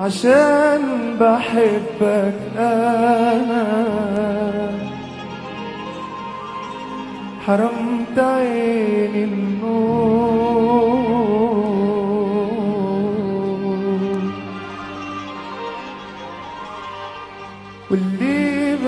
عشان بحبك أنا حرمت عيني النور واللي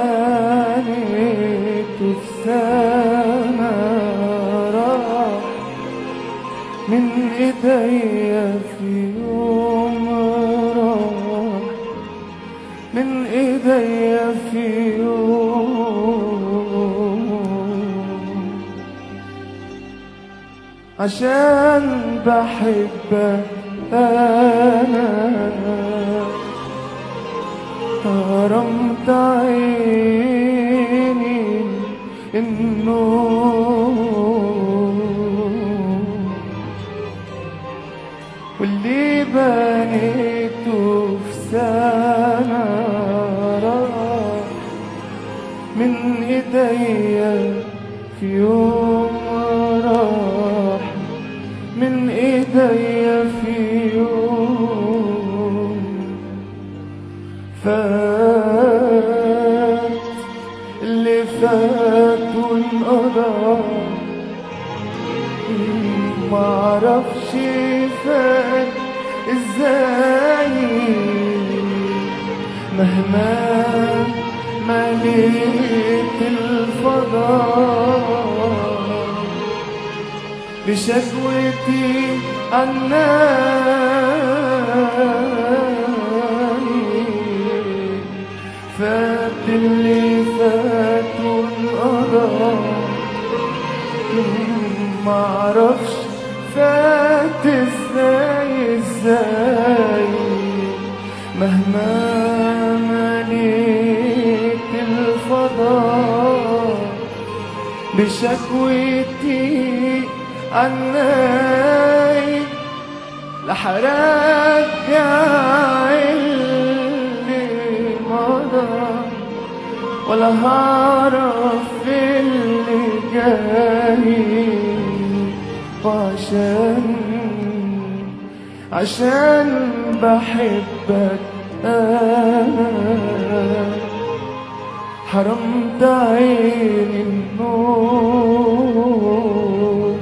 بانيت السما راح من ايديا في يوم راح من ايديا في يوم عشان بحبك انا حرمت عيني النور واللي بنيته في سنة راح من ايديا في يوم راح من ايديا في يوم فات اللي فات وانقضى معرفش فات ازاي مهما مليت الفضاء بشكوتي عناي فات اللي فات وانقضى معرفش فات ازاي ازاي مهما مليت الفضاء بشكوتي عناي لحرجع اللي مضى ولا هعرف اللي جاي وعشان عشان بحبك انا حرمت عيني النور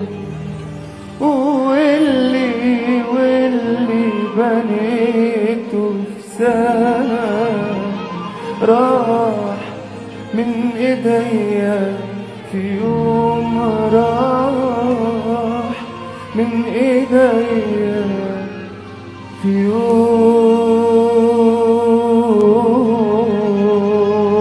واللي واللي بنيته في سنة راح من ايديا في يوم راح من ايديا